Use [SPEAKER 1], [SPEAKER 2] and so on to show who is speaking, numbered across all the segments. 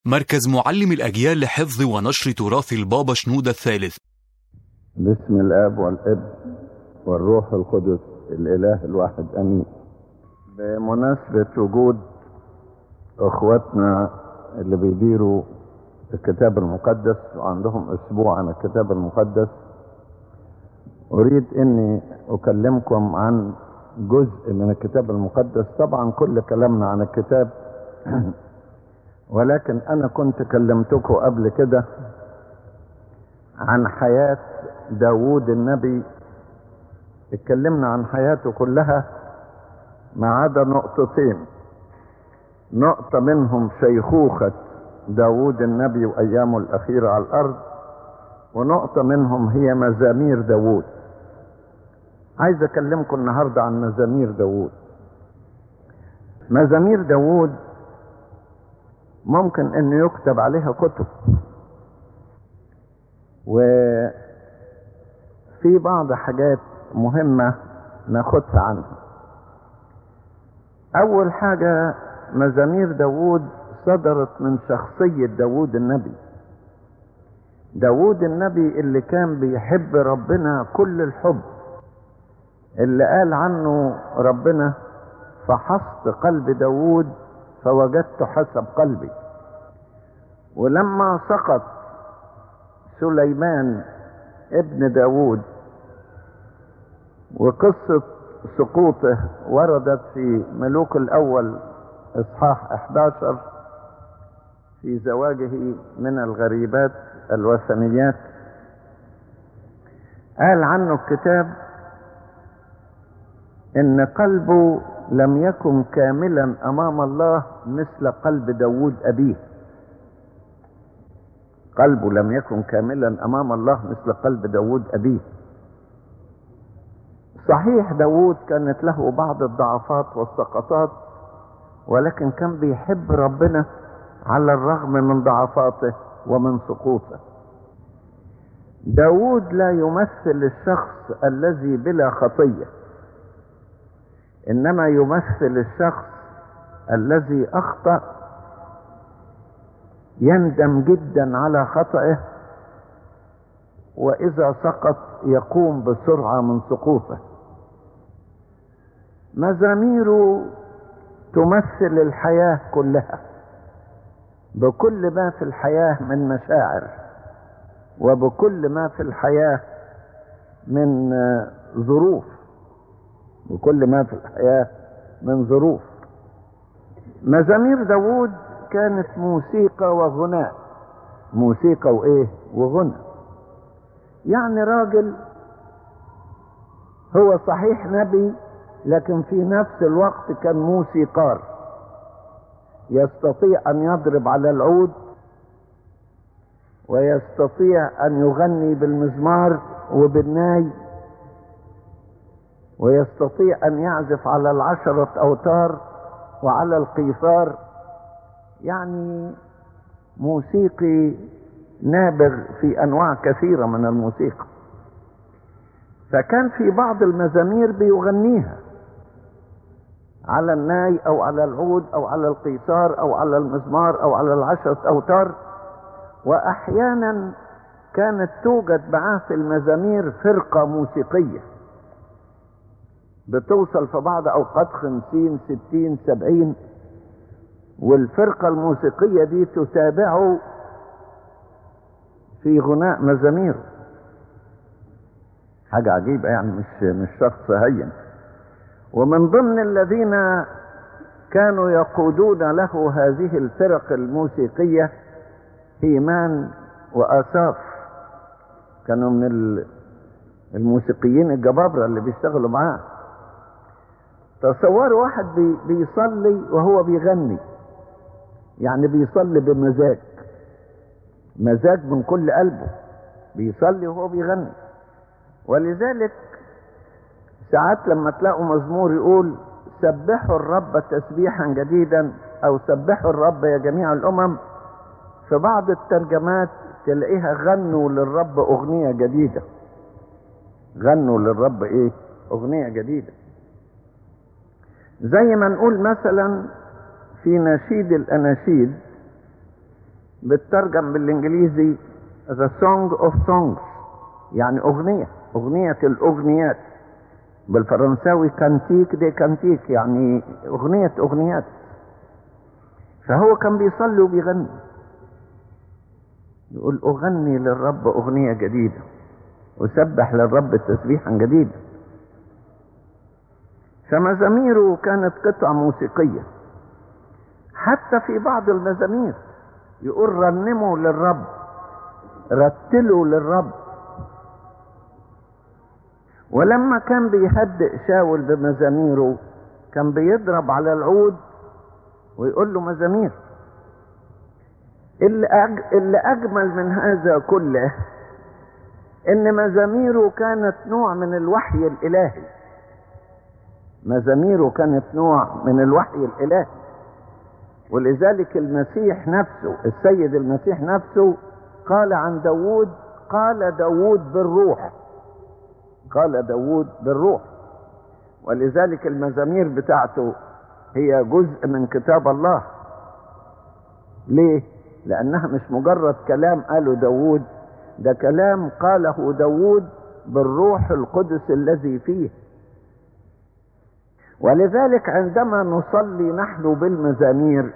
[SPEAKER 1] مركز معلم الأجيال لحفظ ونشر تراث البابا شنودة الثالث
[SPEAKER 2] باسم الاب والابن والروح القدس الاله الواحد امين بمناسبة وجود اخواتنا اللي بيديروا الكتاب المقدس وعندهم اسبوع عن الكتاب المقدس اريد اني اكلمكم عن جزء من الكتاب المقدس طبعا كل كلامنا عن الكتاب ولكن انا كنت كلمتكم قبل كده عن حياة داوود النبي اتكلمنا عن حياته كلها ما عدا نقطتين نقطة منهم شيخوخة داوود النبي وأيامه الأخيرة على الأرض ونقطة منهم هي مزامير داوود عايز أكلمكم النهاردة عن مزامير داوود مزامير داوود ممكن أن يكتب عليها كتب وفي بعض حاجات مهمة ناخدها عنها أول حاجة مزامير داوود صدرت من شخصية داوود النبي داوود النبي اللي كان بيحب ربنا كل الحب اللي قال عنه ربنا فحصت قلب داوود فوجدت حسب قلبي ولما سقط سليمان ابن داود وقصة سقوطه وردت في ملوك الأول إصحاح 11 في زواجه من الغريبات الوثنيات قال عنه الكتاب إن قلبه لم يكن كاملا أمام الله مثل قلب داود أبيه قلبه لم يكن كاملا امام الله مثل قلب داود ابيه صحيح داود كانت له بعض الضعفات والسقطات ولكن كان بيحب ربنا على الرغم من ضعفاته ومن سقوطه داود لا يمثل الشخص الذي بلا خطيه انما يمثل الشخص الذي اخطأ يندم جدا على خطئه واذا سقط يقوم بسرعه من سقوطه مزاميره تمثل الحياه كلها بكل ما في الحياه من مشاعر وبكل ما في الحياه من ظروف بكل ما في الحياه من ظروف مزامير داوود كانت موسيقى وغناء موسيقى وايه وغنى يعني راجل هو صحيح نبي لكن في نفس الوقت كان موسيقار يستطيع ان يضرب على العود ويستطيع ان يغني بالمزمار وبالناي ويستطيع ان يعزف على العشرة اوتار وعلى القيثار يعني موسيقي نابغ في انواع كثيره من الموسيقى فكان في بعض المزامير بيغنيها على الناي او على العود او على القيثار او على المزمار او على العشرة اوتار واحيانا كانت توجد معاه في المزامير فرقة موسيقية بتوصل في بعض اوقات خمسين ستين سبعين والفرقة الموسيقية دي تتابعه في غناء مزاميره حاجة عجيبة يعني مش مش شخص هين ومن ضمن الذين كانوا يقودون له هذه الفرق الموسيقية هيمان وآساف كانوا من الموسيقيين الجبابرة اللي بيشتغلوا معاه تصوروا واحد بي بيصلي وهو بيغني يعني بيصلي بمزاج مزاج من كل قلبه بيصلي وهو بيغني ولذلك ساعات لما تلاقوا مزمور يقول سبحوا الرب تسبيحا جديدا او سبحوا الرب يا جميع الامم في بعض الترجمات تلاقيها غنوا للرب اغنية جديدة غنوا للرب ايه اغنية جديدة زي ما نقول مثلا في نشيد الاناشيد بتترجم بالانجليزي The Song of Songs يعني اغنية اغنية الاغنيات بالفرنساوي كانتيك دي كانتيك يعني اغنية اغنيات فهو كان بيصلي وبيغني يقول اغني للرب اغنية جديدة اسبح للرب تسبيحا جديدا فمزاميره كانت قطع موسيقية حتى في بعض المزامير يقول رنموا للرب رتلوا للرب ولما كان بيهدئ شاول بمزاميره كان بيضرب على العود ويقول له مزامير اللي, أج... اللي أجمل من هذا كله إن مزاميره كانت نوع من الوحي الإلهي مزاميره كانت نوع من الوحي الإلهي ولذلك المسيح نفسه السيد المسيح نفسه قال عن داود قال داود بالروح قال داود بالروح ولذلك المزامير بتاعته هي جزء من كتاب الله ليه لانها مش مجرد كلام قاله داود ده كلام قاله داود بالروح القدس الذي فيه ولذلك عندما نصلي نحن بالمزامير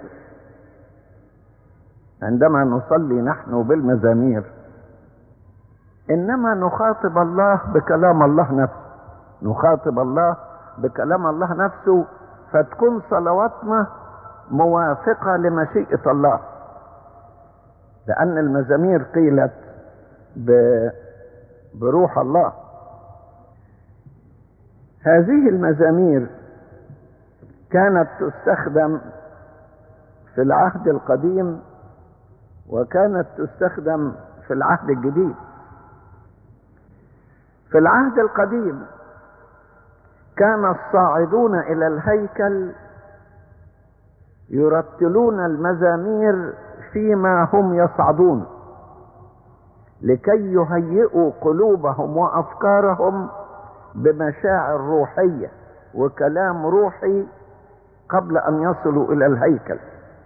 [SPEAKER 2] عندما نصلي نحن بالمزامير انما نخاطب الله بكلام الله نفسه نخاطب الله بكلام الله نفسه فتكون صلواتنا موافقه لمشيئه الله لان المزامير قيلت ب... بروح الله هذه المزامير كانت تستخدم في العهد القديم وكانت تستخدم في العهد الجديد في العهد القديم كان الصاعدون الى الهيكل يرتلون المزامير فيما هم يصعدون لكي يهيئوا قلوبهم وافكارهم بمشاعر روحيه وكلام روحي قبل ان يصلوا الى الهيكل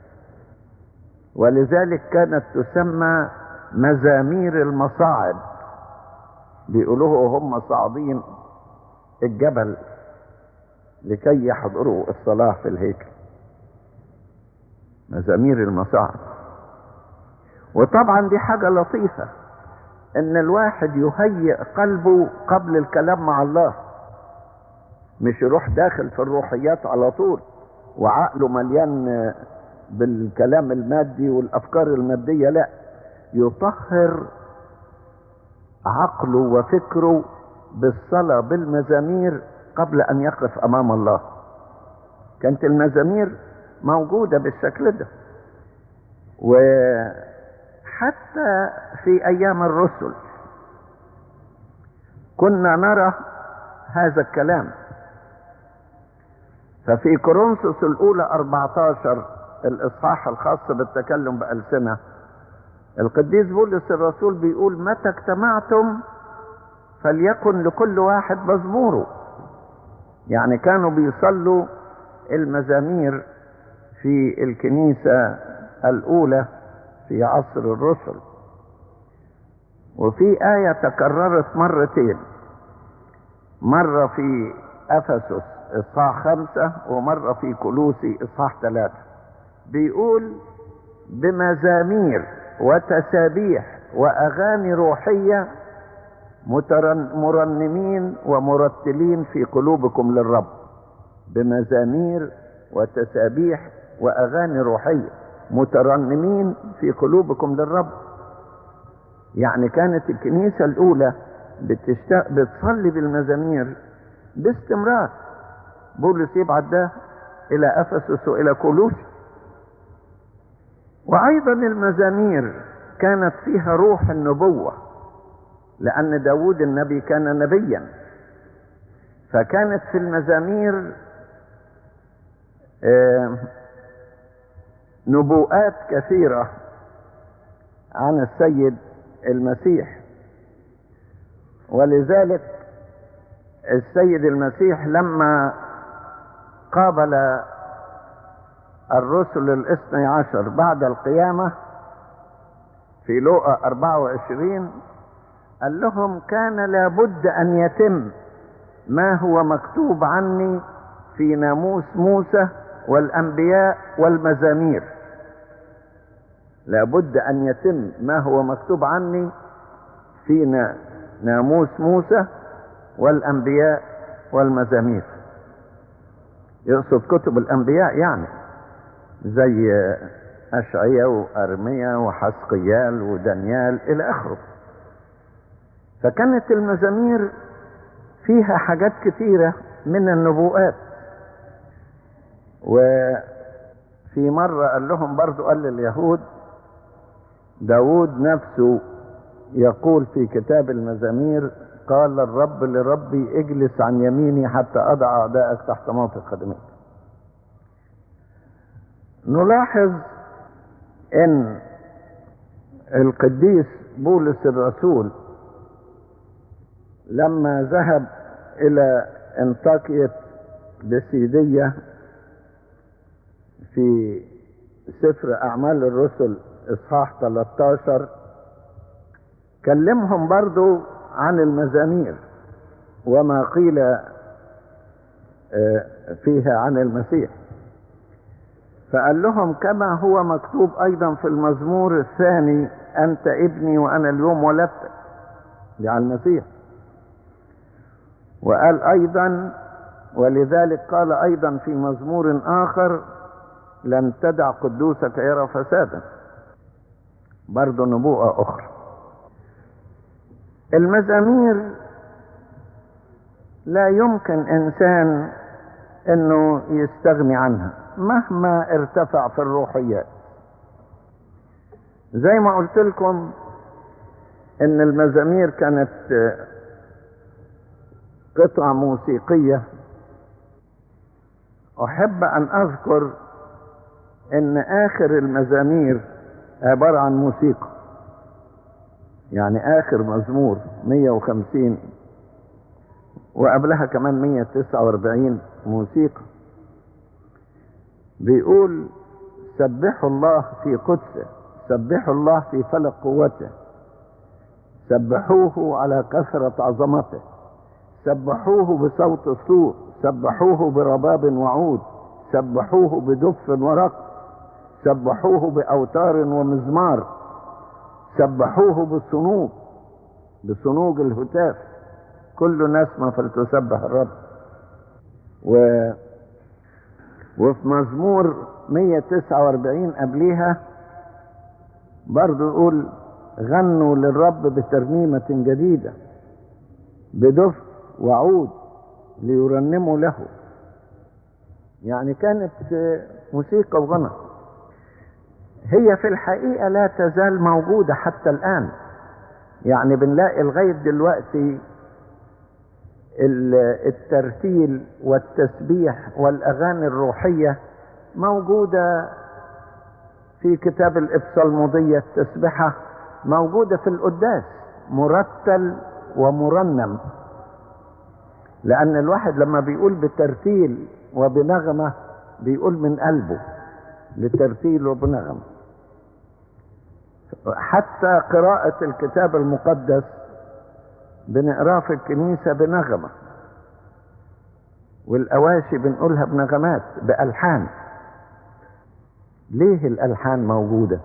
[SPEAKER 2] ولذلك كانت تسمى مزامير المصاعد بيقولوه هم صاعدين الجبل لكي يحضروا الصلاة في الهيكل مزامير المصاعد وطبعا دي حاجة لطيفة ان الواحد يهيئ قلبه قبل الكلام مع الله مش يروح داخل في الروحيات على طول وعقله مليان بالكلام المادي والافكار المادية لا يطهر عقله وفكره بالصلاة بالمزامير قبل ان يقف امام الله كانت المزامير موجودة بالشكل ده وحتى في ايام الرسل كنا نرى هذا الكلام ففي كورنثوس الاولى 14 الاصحاح الخاص بالتكلم بألسنة القديس بولس الرسول بيقول متى اجتمعتم فليكن لكل واحد مزموره يعني كانوا بيصلوا المزامير في الكنيسة الأولى في عصر الرسل وفي آية تكررت مرتين مرة في أفسس إصحاح خمسة ومرة في كلوسي إصحاح ثلاثة بيقول بمزامير وتسابيح وأغاني روحية مرنمين ومرتلين في قلوبكم للرب بمزامير وتسابيح وأغاني روحية مترنمين في قلوبكم للرب يعني كانت الكنيسة الأولى بتشت... بتصلي بالمزامير باستمرار بولس يبعت ده إلى أفسس وإلى كولوسي وأيضا المزامير كانت فيها روح النبوة لأن داود النبي كان نبيا فكانت في المزامير نبوءات كثيرة عن السيد المسيح ولذلك السيد المسيح لما قابل الرسل الاثني عشر بعد القيامة في لوقا 24 قال لهم كان لابد أن يتم ما هو مكتوب عني في ناموس موسى والأنبياء والمزامير لابد أن يتم ما هو مكتوب عني في ناموس موسى والأنبياء والمزامير يقصد كتب الأنبياء يعني زي أشعية وأرمية وحسقيال ودانيال إلى آخره فكانت المزامير فيها حاجات كثيرة من النبوءات وفي مرة قال لهم برضو قال لليهود داود نفسه يقول في كتاب المزامير قال الرب لربي اجلس عن يميني حتى أضع أعدائك تحت موطئ قدميك نلاحظ ان القديس بولس الرسول لما ذهب الى انطاكية بسيدية في سفر اعمال الرسل اصحاح 13 كلمهم برضو عن المزامير وما قيل فيها عن المسيح فقال لهم كما هو مكتوب ايضا في المزمور الثاني انت ابني وانا اليوم ولدتك دي على المسيح وقال ايضا ولذلك قال ايضا في مزمور اخر لن تدع قدوسك يرى فسادا برضه نبوءة اخرى المزامير لا يمكن انسان انه يستغني عنها مهما ارتفع في الروحيات زي ما قلت لكم ان المزامير كانت قطعة موسيقية احب ان اذكر ان اخر المزامير عبارة عن موسيقى يعني اخر مزمور 150 وقبلها كمان 149 موسيقى بيقول سبحوا الله في قدسه سبحوا الله في فلق قوته سبحوه على كثرة عظمته سبحوه بصوت الصور سبحوه برباب وعود سبحوه بدف ورقص سبحوه بأوتار ومزمار سبحوه بالصنوج بصنوج الهتاف كل نسمة فلتسبح الرب و وفي مزمور 149 قبليها برضو يقول غنوا للرب بترنيمة جديدة بدف وعود ليرنموا له يعني كانت موسيقى وغنى هي في الحقيقة لا تزال موجودة حتى الآن يعني بنلاقي لغاية دلوقتي الترتيل والتسبيح والأغاني الروحية موجودة في كتاب الإبصالمودية التسبحة موجودة في القداس مرتل ومرنم لأن الواحد لما بيقول بترتيل وبنغمة بيقول من قلبه بترتيل وبنغمة حتى قراءة الكتاب المقدس بنقراه في الكنيسة بنغمة والأواشي بنقولها بنغمات بألحان ليه الألحان موجودة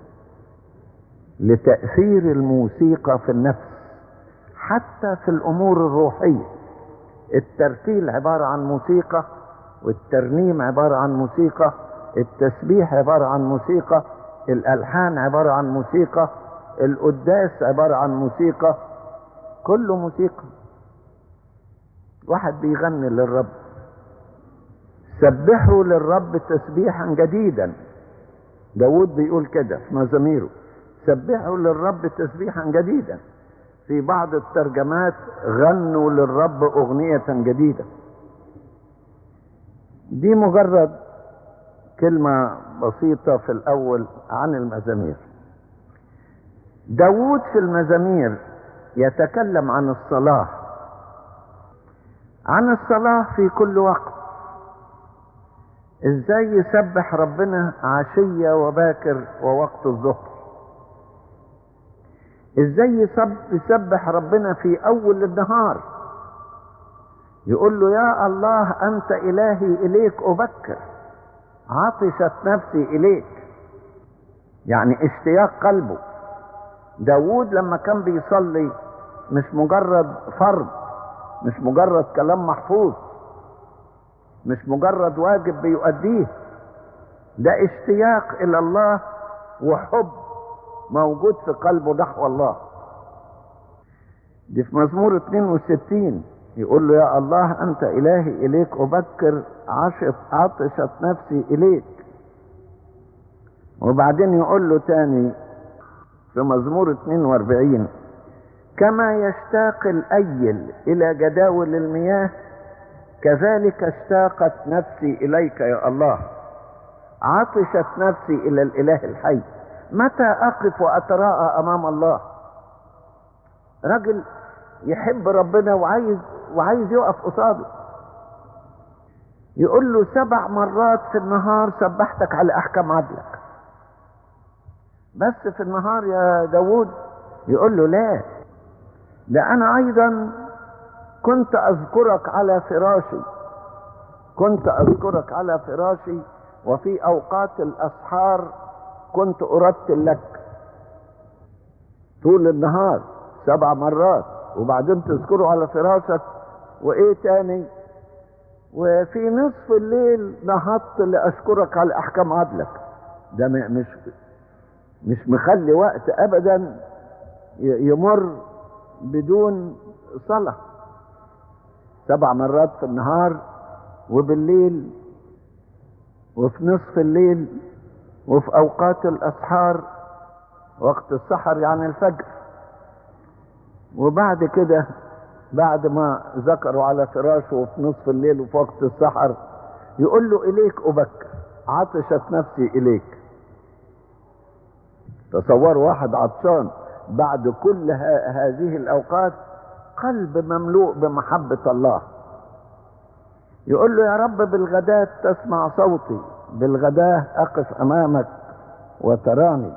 [SPEAKER 2] لتأثير الموسيقى في النفس حتى في الأمور الروحية الترتيل عبارة عن موسيقى والترنيم عبارة عن موسيقى التسبيح عبارة عن موسيقى الألحان عبارة عن موسيقى القداس عبارة عن موسيقى كله موسيقى واحد بيغني للرب سبحوا للرب تسبيحا جديدا داود بيقول كده في مزاميره سبحوا للرب تسبيحا جديدا في بعض الترجمات غنوا للرب أغنية جديدة دي مجرد كلمة بسيطة في الأول عن المزامير داود في المزامير يتكلم عن الصلاة عن الصلاة في كل وقت ازاي يسبح ربنا عشية وباكر ووقت الظهر ازاي يسب يسبح ربنا في اول النهار يقول له يا الله انت الهي اليك ابكر عطشت نفسي اليك يعني اشتياق قلبه داود لما كان بيصلي مش مجرد فرض مش مجرد كلام محفوظ مش مجرد واجب بيؤديه ده اشتياق الى الله وحب موجود في قلبه نحو الله دي في مزمور 62 يقول له يا الله انت الهي اليك ابكر عشت عطشت نفسي اليك وبعدين يقول له تاني في مزمور 42 كما يشتاق الايل الى جداول المياه كذلك اشتاقت نفسي اليك يا الله عطشت نفسي الى الاله الحي متى اقف واتراءى امام الله رجل يحب ربنا وعايز وعايز يقف قصاده يقول له سبع مرات في النهار سبحتك على احكام عدلك بس في النهار يا داود يقول له لا ده انا ايضا كنت اذكرك على فراشي كنت اذكرك على فراشي وفي اوقات الاسحار كنت ارتل لك طول النهار سبع مرات وبعدين تذكره على فراشك وايه تاني وفي نصف الليل نهضت لاشكرك على احكام عدلك ده مش مش مخلي وقت ابدا يمر بدون صلاة سبع مرات في النهار وبالليل وفي نصف الليل وفي اوقات الاسحار وقت السحر يعني الفجر وبعد كده بعد ما ذكروا على فراشه وفي نصف الليل وفي وقت السحر يقول له اليك ابكر عطشت نفسي اليك تصوروا واحد عطشان بعد كل هذه الاوقات قلب مملوء بمحبه الله يقول له يا رب بالغداة تسمع صوتي بالغداة أقف أمامك وتراني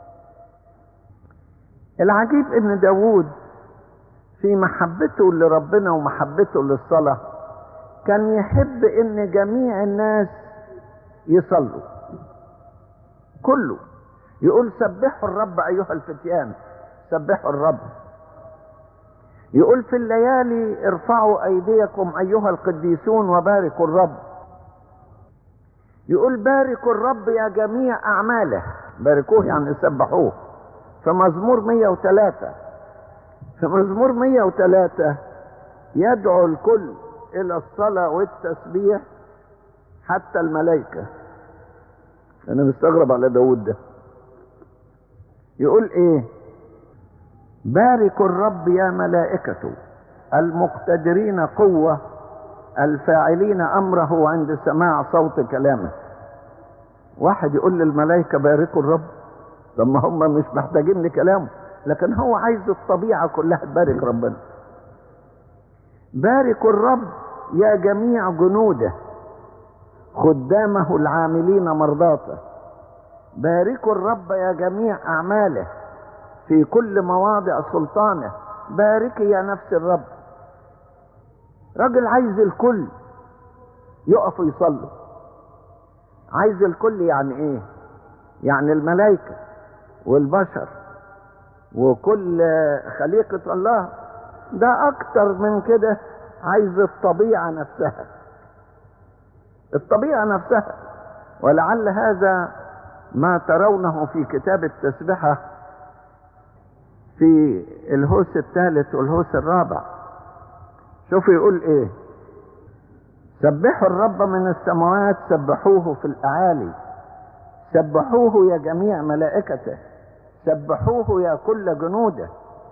[SPEAKER 2] العجيب ان داود في محبته لربنا ومحبته للصلاة كان يحب ان جميع الناس يصلوا كله يقول سبحوا الرب ايها الفتيان سبحوا الرب يقول في الليالي ارفعوا ايديكم ايها القديسون وباركوا الرب يقول باركوا الرب يا جميع اعماله باركوه يعني سبحوه في مزمور 103 في مزمور 103 يدعو الكل الى الصلاة والتسبيح حتى الملائكة انا مستغرب على داود ده يقول ايه باركوا الرب يا ملائكته المقتدرين قوة الفاعلين امره عند سماع صوت كلامه واحد يقول للملائكة باركوا الرب طب ما هم مش محتاجين لكلامه لكن هو عايز الطبيعة كلها تبارك ربنا باركوا الرب يا جميع جنوده خدامه العاملين مرضاته باركوا الرب يا جميع أعماله في كل مواضع سلطانه باركي يا نفس الرب راجل عايز الكل يقفوا يصلوا عايز الكل يعني ايه يعني الملائكة والبشر وكل خليقة الله ده اكتر من كده عايز الطبيعة نفسها الطبيعة نفسها ولعل هذا ما ترونه في كتاب التسبحة في الهوس الثالث والهوس الرابع شوفوا يقول ايه سبحوا الرب من السماوات سبحوه في الاعالي سبحوه يا جميع ملائكته سبحوه يا كل جنوده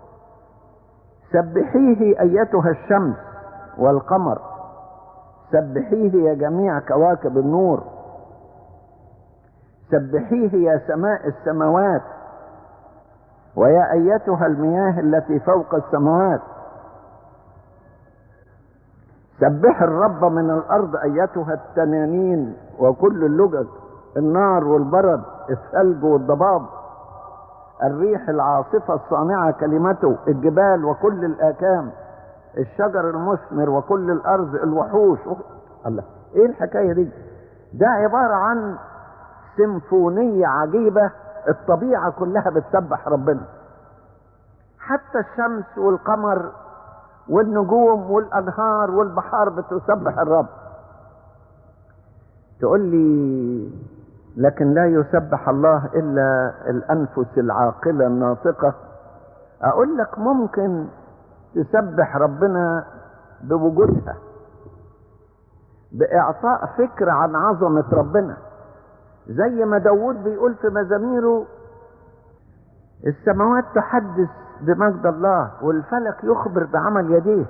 [SPEAKER 2] سبحيه ايتها الشمس والقمر سبحيه يا جميع كواكب النور سبحيه يا سماء السماوات ويا ايتها المياه التي فوق السماوات سبح الرب من الارض ايتها التنانين وكل اللجج النار والبرد الثلج والضباب الريح العاصفة الصانعة كلمته الجبال وكل الآكام الشجر المثمر وكل الأرض الوحوش الله إيه الحكاية دي ده عبارة عن سيمفونية عجيبة الطبيعة كلها بتسبح ربنا حتى الشمس والقمر والنجوم والأنهار والبحار بتسبح الرب تقول لي لكن لا يسبح الله إلا الأنفس العاقلة الناطقة أقول لك ممكن تسبح ربنا بوجودها بإعطاء فكرة عن عظمة ربنا زي ما داود بيقول في مزاميره السماوات تحدث بمجد الله والفلك يخبر بعمل يديه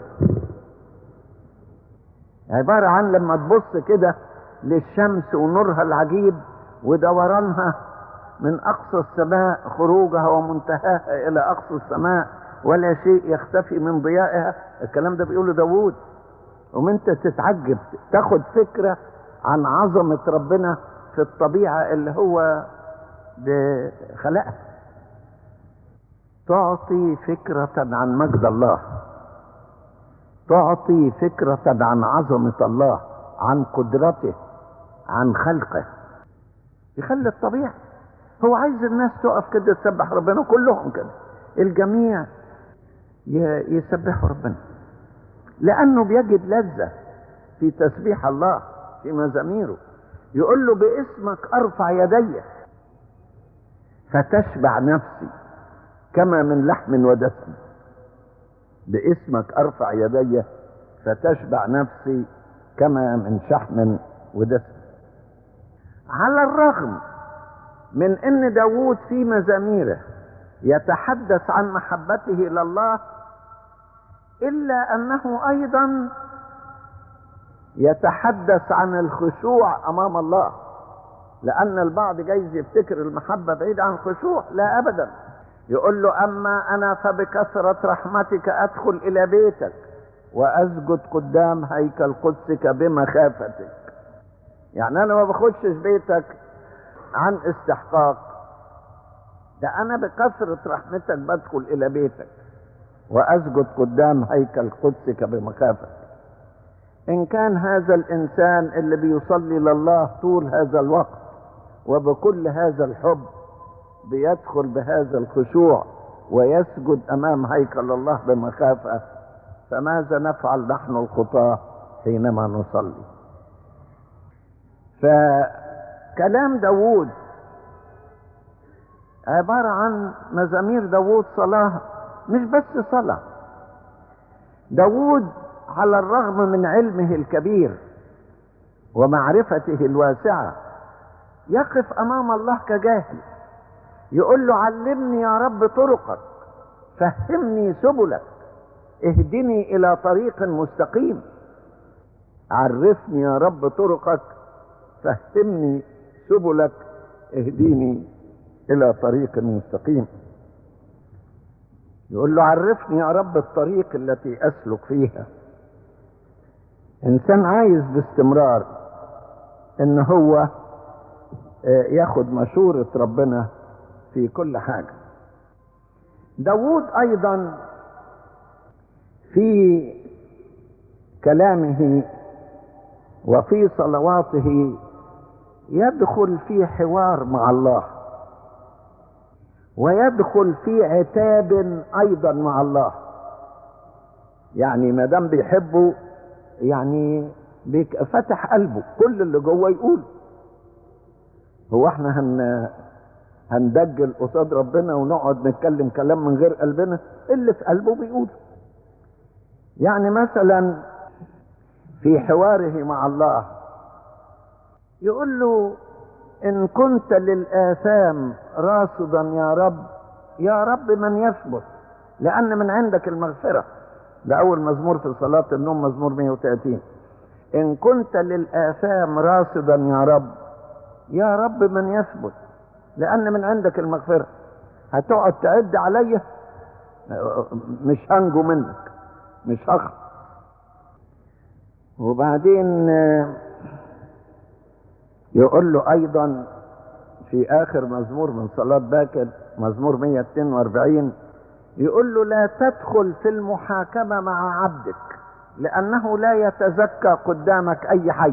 [SPEAKER 2] عبارة عن لما تبص كده للشمس ونورها العجيب ودورانها من أقصى السماء خروجها ومنتهاها إلى أقصى السماء ولا شيء يختفي من ضيائها الكلام ده بيقوله داوود وانت تتعجب تاخد فكرة عن عظمة ربنا في الطبيعة اللي هو خلقها تعطي فكرة عن مجد الله تعطي فكرة عن عظمة الله عن قدرته عن خلقه يخلي الطبيعة هو عايز الناس تقف كده تسبح ربنا كلهم كده الجميع يسبحوا ربنا لأنه بيجد لذة في تسبيح الله في مزاميره يقول له باسمك أرفع يدي فتشبع نفسي كما من لحم ودسم باسمك أرفع يدي فتشبع نفسي كما من شحم ودسم على الرغم من ان داوود في مزاميره يتحدث عن محبته لله الا انه ايضا يتحدث عن الخشوع امام الله لان البعض جايز يفتكر المحبه بعيد عن الخشوع لا ابدا يقول له اما انا فبكثره رحمتك ادخل الى بيتك واسجد قدام هيكل قدسك بمخافتك يعني انا ما بخشش بيتك عن استحقاق ده انا بكثرة رحمتك بدخل الى بيتك واسجد قدام هيكل قدسك بمخافتك ان كان هذا الانسان اللي بيصلي لله طول هذا الوقت وبكل هذا الحب بيدخل بهذا الخشوع ويسجد امام هيكل الله بمخافه فماذا نفعل نحن الخطاه حينما نصلي فكلام داوود عبارة عن مزامير داوود صلاة مش بس صلاة داوود على الرغم من علمه الكبير ومعرفته الواسعة يقف أمام الله كجاهل يقول له علمني يا رب طرقك فهمني سبلك اهدني إلى طريق مستقيم عرفني يا رب طرقك فهمني سبلك اهديني الى طريق مستقيم يقول له عرفني يا رب الطريق التي اسلك فيها انسان عايز باستمرار ان هو ياخد مشورة ربنا في كل حاجة داود ايضا في كلامه وفي صلواته يدخل في حوار مع الله ويدخل في عتاب ايضا مع الله يعني ما دام بيحبه يعني فتح قلبه كل اللي جوه يقول هو احنا هن هندجل قصاد ربنا ونقعد نتكلم كلام من غير قلبنا اللي في قلبه بيقول يعني مثلا في حواره مع الله يقول له ان كنت للاثام راصدا يا رب يا رب من يثبت لان من عندك المغفره ده اول مزمور في صلاه النوم مزمور 130 ان كنت للاثام راصدا يا رب يا رب من يثبت لان من عندك المغفره هتقعد تعد عليا مش هنجو منك مش هخلص وبعدين يقول له ايضا في اخر مزمور من صلاة باكر مزمور 142 يقول له لا تدخل في المحاكمة مع عبدك لأنه لا يتزكى قدامك أي حي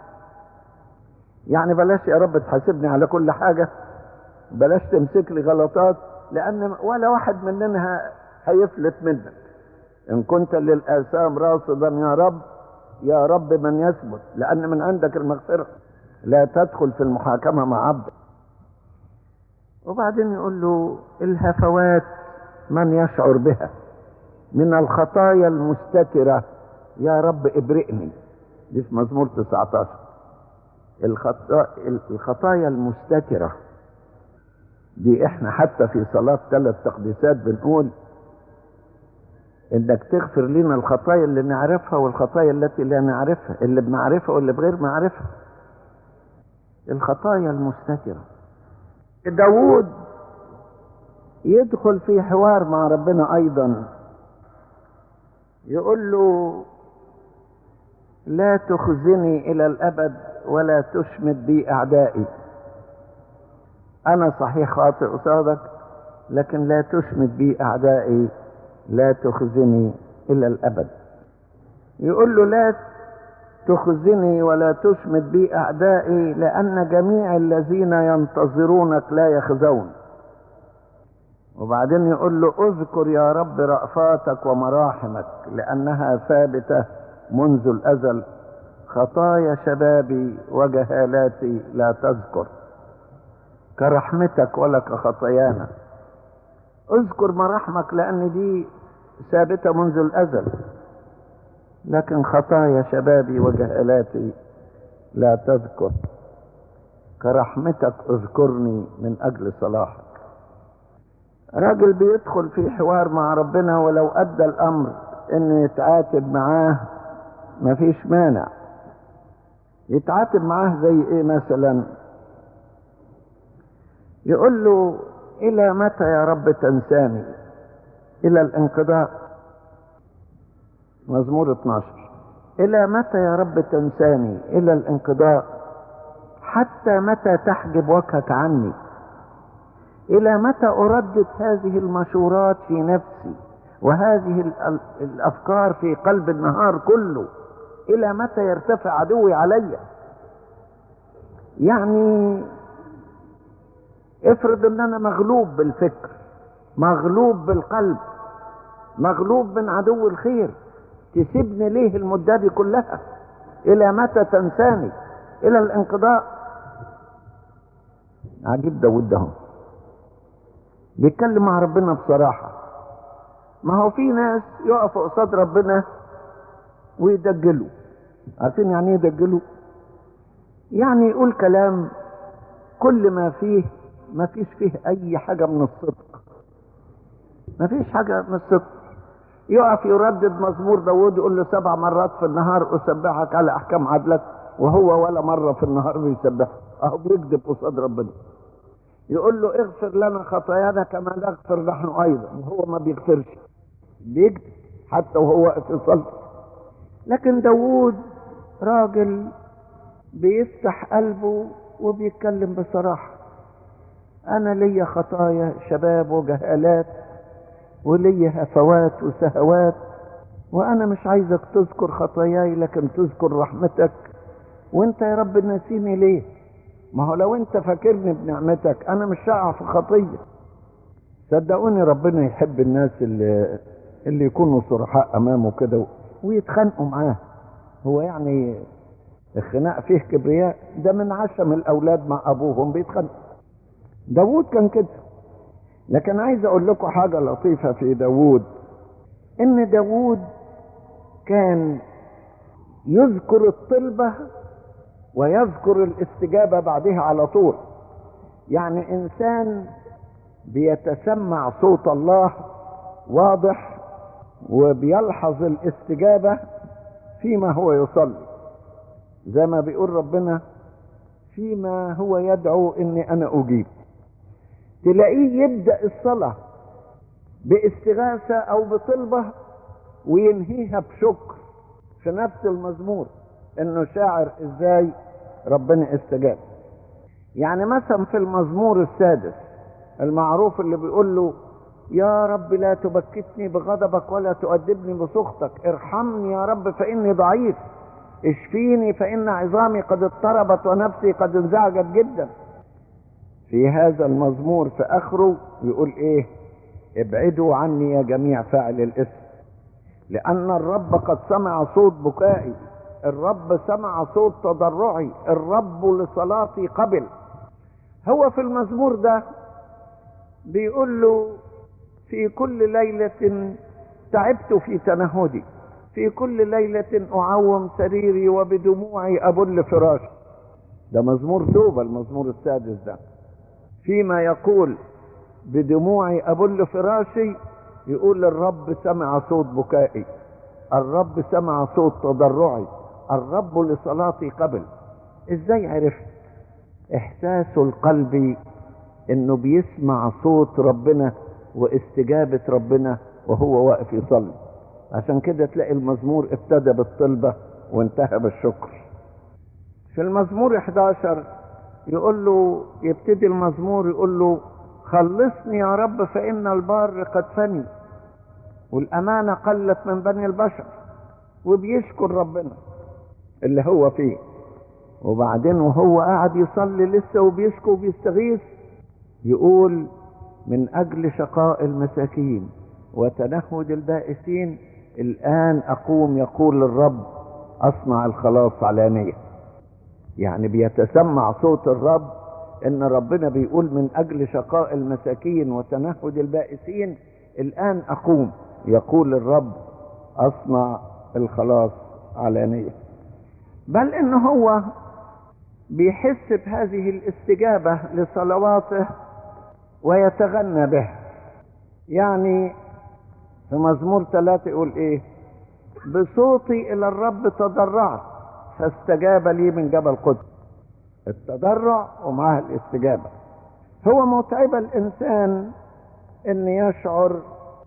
[SPEAKER 2] يعني بلاش يا رب تحاسبني على كل حاجة بلاش تمسك لي غلطات لأن ولا واحد مننا هيفلت منك إن كنت للآثام راصدا يا رب يا رب من يثبت لأن من عندك المغفرة لا تدخل في المحاكمة مع عبدك وبعدين يقول له الهفوات من يشعر بها من الخطايا المستترة يا رب ابرئني دي في مزمور 19 الخطا... الخطايا المستترة دي احنا حتى في صلاة ثلاث تقديسات بنقول انك تغفر لنا الخطايا اللي نعرفها والخطايا التي لا نعرفها اللي بنعرفها واللي بغير معرفها الخطايا المستترة داود يدخل في حوار مع ربنا ايضا يقول له لا تخزني الى الابد ولا تشمت بي اعدائي انا صحيح خاطئ قصادك لكن لا تشمت بي اعدائي لا تخزني الى الابد يقول له لا تخزني ولا تشمت بي اعدائي لان جميع الذين ينتظرونك لا يخزون وبعدين يقول له اذكر يا رب رأفاتك ومراحمك لانها ثابته منذ الازل خطايا شبابي وجهالاتي لا تذكر كرحمتك ولا كخطايانا اذكر مراحمك لان دي ثابته منذ الازل لكن خطايا شبابي وجهالاتي لا تذكر كرحمتك اذكرني من اجل صلاحك راجل بيدخل في حوار مع ربنا ولو ادى الامر انه يتعاتب معاه مفيش مانع يتعاتب معاه زي ايه مثلا يقول له الى متى يا رب تنساني الى الانقضاء مزمور 12 الى متى يا رب تنساني الى الانقضاء حتى متى تحجب وجهك عني الى متى اردد هذه المشورات في نفسي وهذه الافكار في قلب النهار كله الى متى يرتفع عدوي علي يعني افرض ان انا مغلوب بالفكر مغلوب بالقلب مغلوب من عدو الخير تسيبني ليه المدة دي كلها الى متى تنساني الى الانقضاء عجيب داود ده بيتكلم مع ربنا بصراحة ما هو في ناس يقفوا قصاد ربنا ويدجلوا عارفين يعني ايه يدجلوا يعني يقول كلام كل ما فيه ما فيش فيه اي حاجة من الصدق ما فيش حاجة من الصدق يقف يردد مزمور داود يقول له سبع مرات في النهار اسبحك على احكام عدلك وهو ولا مرة في النهار بيسبح اهو بيكذب قصاد ربنا يقول له اغفر لنا خطايانا كما نغفر نحن ايضا وهو ما بيغفرش بيكذب حتى وهو واقف يصلي لكن داود راجل بيفتح قلبه وبيتكلم بصراحة انا ليا خطايا شباب وجهالات وليا هفوات وسهوات وانا مش عايزك تذكر خطاياي لكن تذكر رحمتك وانت يا رب ناسيني ليه ما هو لو انت فاكرني بنعمتك انا مش هقع في خطيه صدقوني ربنا يحب الناس اللي اللي يكونوا صرحاء امامه كده ويتخانقوا معاه هو يعني الخناق فيه كبرياء ده من عشم الاولاد مع ابوهم بيتخانقوا داوود كان كده لكن عايز اقول لكم حاجه لطيفه في داوود ان داوود كان يذكر الطلبه ويذكر الاستجابة بعدها على طول يعني إنسان بيتسمع صوت الله واضح وبيلحظ الاستجابة فيما هو يصلي زي ما بيقول ربنا فيما هو يدعو اني انا اجيب تلاقيه يبدأ الصلاة باستغاثة او بطلبة وينهيها بشكر في نفس المزمور انه شاعر ازاي ربنا استجاب يعني مثلا في المزمور السادس المعروف اللي بيقول له يا رب لا تبكتني بغضبك ولا تؤدبني بسخطك ارحمني يا رب فإني ضعيف اشفيني فإن عظامي قد اضطربت ونفسي قد انزعجت جدا في هذا المزمور في آخره يقول ايه ابعدوا عني يا جميع فاعل الاسم لأن الرب قد سمع صوت بكائي الرب سمع صوت تضرعي الرب لصلاتي قبل هو في المزمور ده بيقول له في كل ليلة تعبت في تنهدي في كل ليلة أعوم سريري وبدموعي أبل فراشي ده مزمور توبة المزمور السادس ده فيما يقول بدموعي أبل فراشي يقول الرب سمع صوت بكائي الرب سمع صوت تضرعي الرب لصلاتي قبل ازاي عرفت احساسه القلبي انه بيسمع صوت ربنا واستجابة ربنا وهو واقف يصلي عشان كده تلاقي المزمور ابتدى بالطلبة وانتهى بالشكر في المزمور 11 يقول له يبتدي المزمور يقول له خلصني يا رب فإن البار قد فني والأمانة قلت من بني البشر وبيشكر ربنا اللي هو فيه وبعدين وهو قاعد يصلي لسه وبيشكو وبيستغيث يقول من أجل شقاء المساكين وتنهد البائسين الآن أقوم يقول الرب أصنع الخلاص علانية يعني بيتسمع صوت الرب إن ربنا بيقول من أجل شقاء المساكين وتنهد البائسين الآن أقوم يقول الرب أصنع الخلاص علانية بل إن هو بيحس بهذه الاستجابة لصلواته ويتغنى به يعني في مزمور ثلاثة يقول ايه بصوتي الى الرب تضرعت فاستجاب لي من جبل قدس التضرع ومعها الاستجابة هو متعب الانسان ان يشعر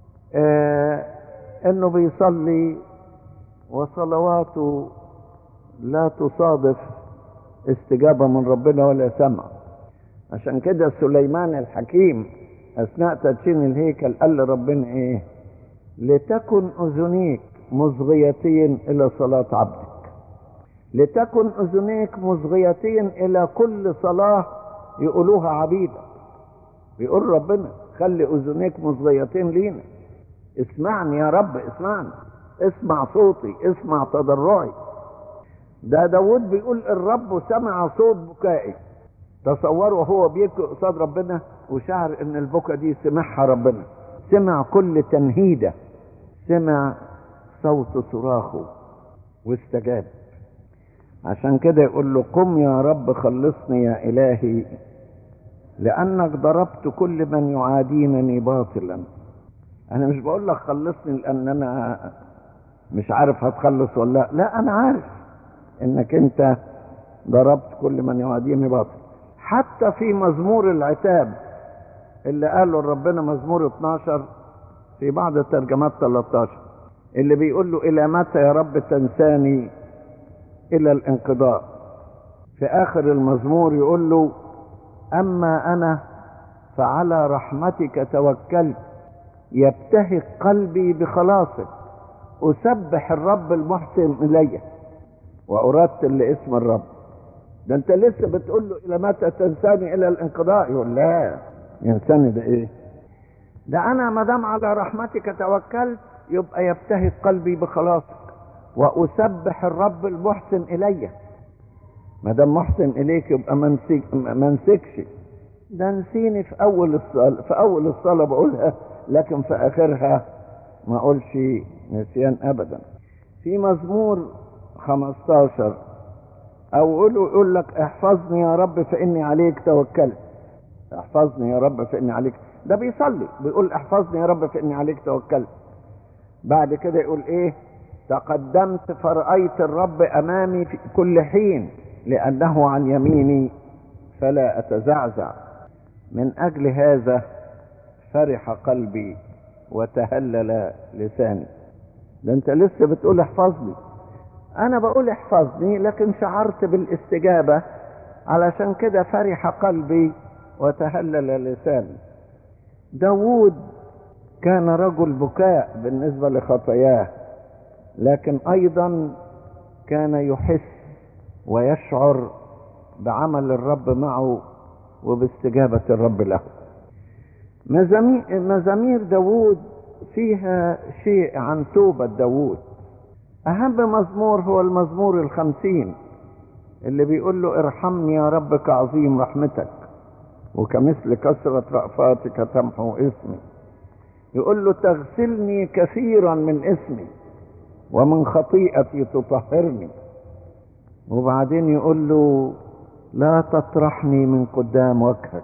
[SPEAKER 2] آه انه بيصلي وصلواته لا تصادف استجابة من ربنا ولا سمع عشان كده سليمان الحكيم اثناء تدشين الهيكل قال لربنا ايه لتكن اذنيك مصغيتين الى صلاة عبدك لتكن اذنيك مصغيتين الى كل صلاة يقولوها عبيدك بيقول ربنا خلي اذنيك مصغيتين لينا اسمعني يا رب اسمعني اسمع صوتي اسمع تضرعي ده داود بيقول الرب سمع صوت بكائي تصوروا هو بيبكي قصاد ربنا وشعر ان البكا دي سمعها ربنا سمع كل تنهيدة سمع صوت صراخه واستجاب عشان كده يقول له قم يا رب خلصني يا إلهي لأنك ضربت كل من يعادينني باطلا أنا مش بقول لك خلصني لأن أنا مش عارف هتخلص ولا لا لا أنا عارف إنك أنت ضربت كل من يعاديني باطلا حتى في مزمور العتاب اللي قاله ربنا مزمور 12 في بعض الترجمات 13 اللي بيقول له إلى متى يا رب تنساني إلى الانقضاء في آخر المزمور يقول له أما أنا فعلى رحمتك توكلت يبتهج قلبي بخلاصك أسبح الرب المحسن إلي وأرتل لاسم الرب ده انت لسه بتقول له الى متى تنساني الى الانقضاء يقول لا ينساني ده ايه ده انا ما دام على رحمتك توكلت يبقى يبتهج قلبي بخلاصك واسبح الرب المحسن الي ما دام محسن اليك يبقى ما انسكش ده نسيني في اول الصلاه في اول الصلاه بقولها لكن في اخرها ما اقولش نسيان ابدا في مزمور 15 او قولوا يقول لك احفظني يا رب فاني عليك توكلت احفظني يا رب فاني عليك ده بيصلي بيقول احفظني يا رب فاني عليك توكلت بعد كده يقول ايه تقدمت فرأيت الرب امامي في كل حين لانه عن يميني فلا اتزعزع من اجل هذا فرح قلبي وتهلل لساني ده انت لسه بتقول احفظني انا بقول احفظني لكن شعرت بالاستجابة علشان كده فرح قلبي وتهلل لساني داوود كان رجل بكاء بالنسبة لخطاياه لكن أيضا كان يحس ويشعر بعمل الرب معه وباستجابة الرب له مزامير داوود فيها شيء عن توبة داوود أهم مزمور هو المزمور الخمسين اللي بيقول له ارحمني يا رب كعظيم رحمتك وكمثل كثرة رأفاتك تمحو اسمي يقول له تغسلني كثيرا من اسمي ومن خطيئتي تطهرني وبعدين يقول له لا تطرحني من قدام وجهك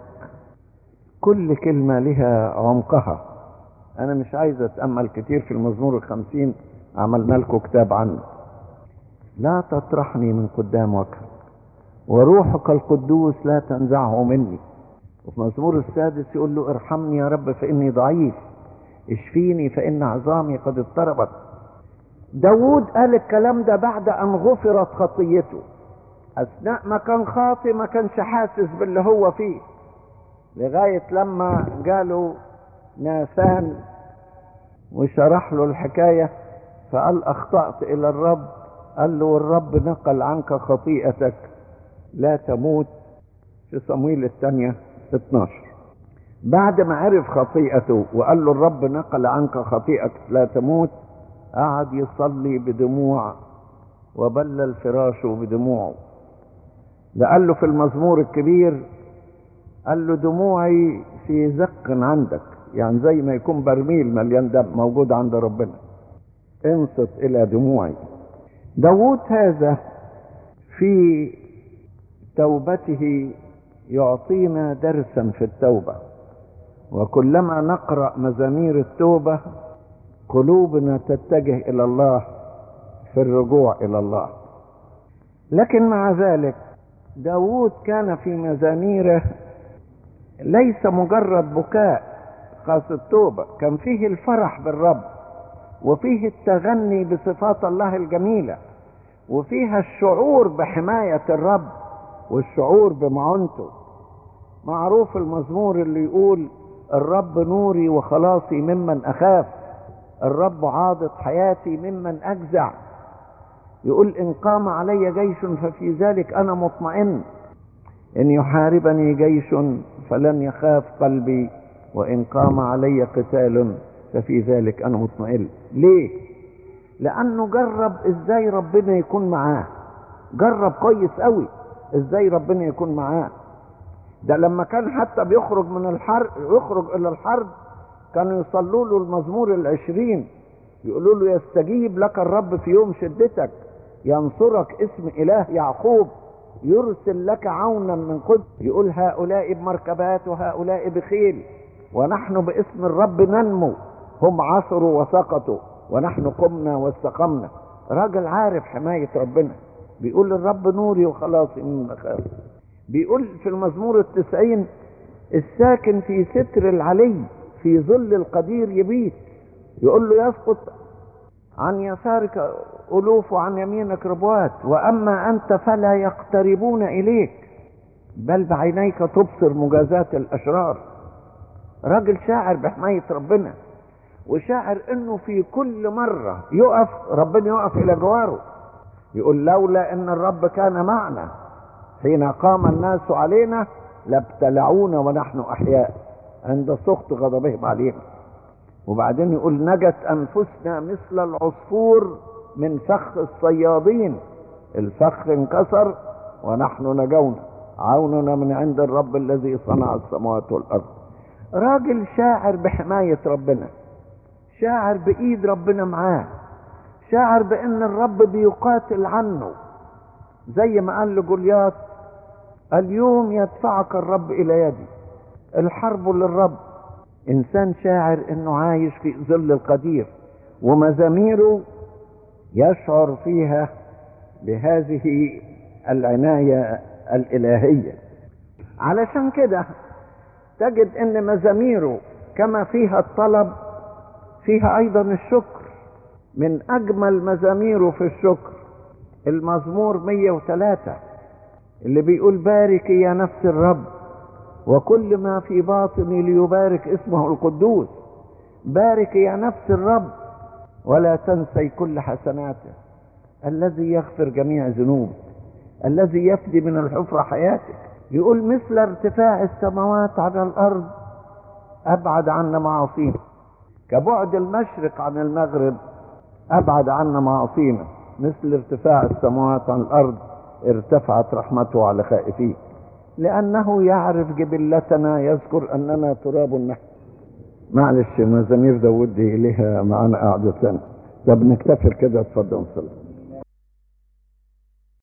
[SPEAKER 2] كل كلمة لها عمقها أنا مش عايز أتأمل كتير في المزمور الخمسين عملنا لكم كتاب عنه لا تطرحني من قدام وجهك وروحك القدوس لا تنزعه مني وفي مزمور السادس يقول له ارحمني يا رب فإني ضعيف اشفيني فإن عظامي قد اضطربت داود قال الكلام ده بعد أن غفرت خطيته أثناء ما كان خاطي ما كانش حاسس باللي هو فيه لغاية لما جاله ناثان وشرح له الحكاية فقال أخطأت إلى الرب قال له والرب نقل عنك خطيئتك لا تموت في صمويل الثانية 12 بعد ما عرف خطيئته وقال له الرب نقل عنك خطيئتك لا تموت قعد يصلي بدموع وبلل فراشه بدموعه ده قال له في المزمور الكبير قال له دموعي في زق عندك يعني زي ما يكون برميل مليان دم موجود عند ربنا انصت الى دموعي داود هذا في توبته يعطينا درسا في التوبة وكلما نقرأ مزامير التوبة قلوبنا تتجه إلى الله في الرجوع إلى الله لكن مع ذلك داود كان في مزاميره ليس مجرد بكاء خاص التوبة كان فيه الفرح بالرب وفيه التغني بصفات الله الجميلة وفيها الشعور بحماية الرب والشعور بمعونته معروف المزمور اللي يقول الرب نوري وخلاصي ممن أخاف الرب عاضد حياتي ممن أجزع يقول إن قام علي جيش ففي ذلك أنا مطمئن إن يحاربني جيش فلن يخاف قلبي وإن قام علي قتال ففي ذلك أنا مطمئن ليه؟ لأنه جرب إزاي ربنا يكون معاه جرب كويس قوي إزاي ربنا يكون معاه ده لما كان حتى بيخرج من الحرب يخرج إلى الحرب كانوا يصلوا له المزمور العشرين يقولوا له يستجيب لك الرب في يوم شدتك ينصرك اسم إله يعقوب يرسل لك عونا من قدس يقول هؤلاء بمركبات وهؤلاء بخيل ونحن باسم الرب ننمو هم عثروا وسقطوا ونحن قمنا واستقمنا راجل عارف حماية ربنا بيقول الرب نوري وخلاصي من مخاف بيقول في المزمور التسعين الساكن في ستر العلي في ظل القدير يبيت يقول له يسقط عن يسارك ألوف وعن يمينك ربوات وأما أنت فلا يقتربون إليك بل بعينيك تبصر مجازات الأشرار راجل شاعر بحماية ربنا وشاعر انه في كل مرة يقف ربنا يقف الى جواره يقول لولا ان الرب كان معنا حين قام الناس علينا لابتلعونا ونحن احياء عند سخط غضبهم علينا وبعدين يقول نجت انفسنا مثل العصفور من فخ الصيادين الفخ انكسر ونحن نجونا عوننا من عند الرب الذي صنع السماوات والارض راجل شاعر بحماية ربنا شاعر بإيد ربنا معاه شاعر بأن الرب بيقاتل عنه زي ما قال لجولياط اليوم يدفعك الرب إلى يدي الحرب للرب إنسان شاعر أنه عايش في ظل القدير ومزاميره يشعر فيها بهذه العناية الإلهية علشان كده تجد ان مزاميره كما فيها الطلب فيها ايضا الشكر من اجمل مزاميره في الشكر المزمور 103 اللي بيقول بارك يا نفس الرب وكل ما في باطني ليبارك اسمه القدوس بارك يا نفس الرب ولا تنسي كل حسناته الذي يغفر جميع ذنوبك الذي يفدي من الحفرة حياتك يقول مثل ارتفاع السماوات على الأرض أبعد عنا معاصينا كبعد المشرق عن المغرب أبعد عنا معاصينا مثل ارتفاع السماوات عن الأرض ارتفعت رحمته على خائفين لأنه يعرف جبلتنا يذكر أننا تراب نحن معلش مزامير داود دي لها معانا قعدة سنة طب نكتفر كده اتفضل صلي